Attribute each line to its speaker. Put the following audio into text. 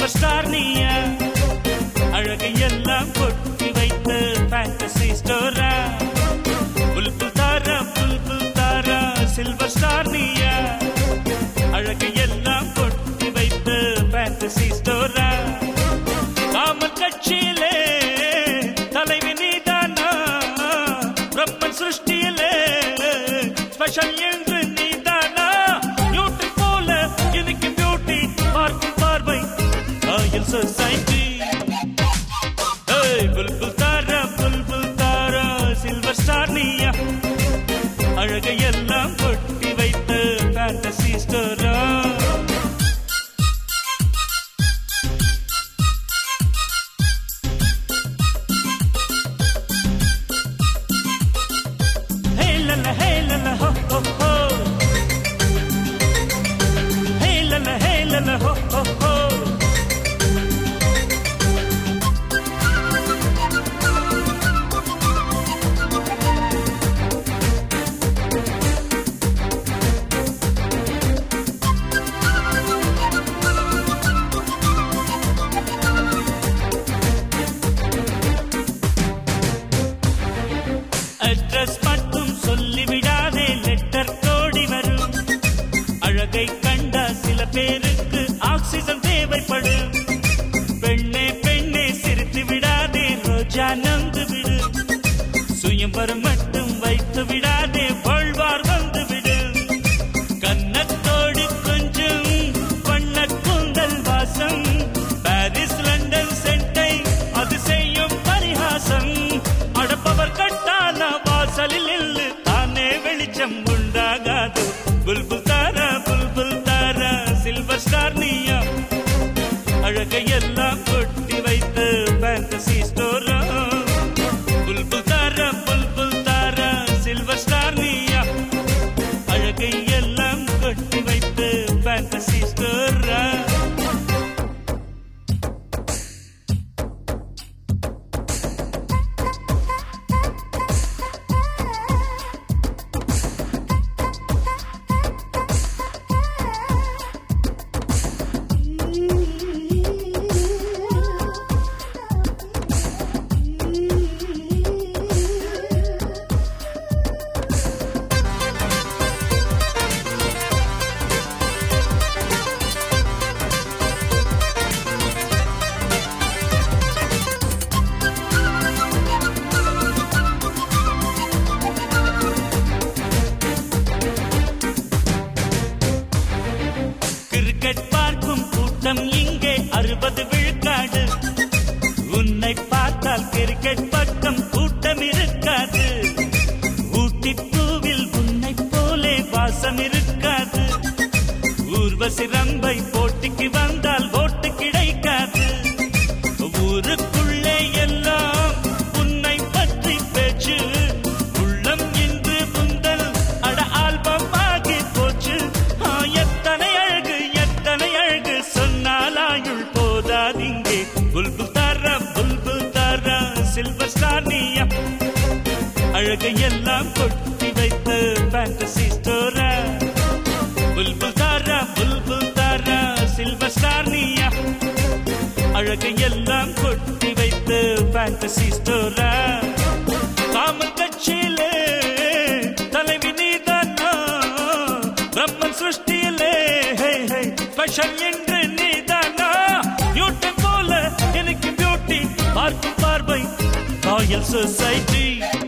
Speaker 1: Silver star நீயா அழகை எல்லாம் கொட்டி வைத்த ஃபேண்டசி ஸ்டோரா புல்புல் தாரா புல்புல் தாரா சில்வர் ஸ்டார் நீயா அழகை எல்லாம் கொட்டி வைத்த ஃபேண்டசி ஸ்டோரா காமன் கட்சியிலே தலைவி நீதானா பிரம்மன் சிருஷ்டியிலே ஸ்பெஷல் என்று நீதானா நியூட்ரி போல எனக்கு பியூட்டி பார்க்கும் பார்வை royal society Bulbul Thara Bulbul Thara silver star நீயா அழகை எல்லாம் கொட்டி வைத்த ஃபேண்டசி ஸ்டோரா Hey la la, hey la la, ho ho ho. Hey la la, hey la la, ho ho ho. Address மட்டும் சொல்லிவிடாதே லெட்டர் கோடி வரும் அழகை கண்ட சில பேருக்கு ஆக்சிஜன் தேவைப்படும் பெண்ணே பெண்ணே சிரித்து விடாதே ரோஜா நந்து விடு சுயம்பரம் மட்டும் வைத்து விடாதே வாழ்வார் வந்து விடு கன்னத்தோடு கொஞ்சம் வண்ண கூந்தல் வாசம் பாரிஸ் லண்டன் சென்டை அது செய்யும் பரிகாசம் அடப்பவர் கட்டான வாசலில் இல்லு தானே வெளிச்சம் உண்டாகாது புல்புல் தாரா புல்புல் தாரா சில்வர் ஸ்டார் நீயா அழகை எல்லாம் கொட்டி வைத்து ஃபேண்டசி ஸ்டோரா புல்புல் தாரா புல்புல் தாரா சில்வர் ஸ்டார் நீயா அழகை எல்லாம் கொட்டி வைத்து ஃபேண்டசி ஸ்டோரா கிரிக்கெட் பார்க்கும் கூட்டம் இங்கே அறுபது விழுக்காடு உன்னை பார்த்தால் கிரிக்கெட் பக்கம் கூட்டம் இருக்காது ஊட்டி பூவில் உன்னை போலே வாசம் இருக்காது ஊர்வசி ரம்பை போட்டிக்கு வந்தால் ஓட்டு கிடைக்காது ஊருக்குள்ளே எல்லாம் உன்னை பற்றி பேச்சு உள்ளம் இன்று முந்தல் அட ஆல்பம் ஆகி போச்சு ஆ, எத்தனை அழகு எத்தனை அழகு சொன்னால் ஆயுள் போதாதிங்கே புல்புல் தாரா புல்புல் தாரா சில்வர் ஸ்டார் நீயா அழகை எல்லாம் கொட்டி வைத்த ஃபேண்டசி ஸ்டோரா புல்புல் தாரா புல்புல் தாரா சில்வர் ஸ்டார் நீயா அழகை எல்லாம் கொட்டி வைத்து ஃபேண்டசி ஸ்டோரா காமல் கட்சியிலே தலைவி நீதானா பிரம்மன் சிருஷ்டியிலே ஸ்பெஷல் என்று நீதானா நியூட்டன் போல எனக்கு பியூட்டி பார்க்கும் பார்வை ராயல் சொசைட்டி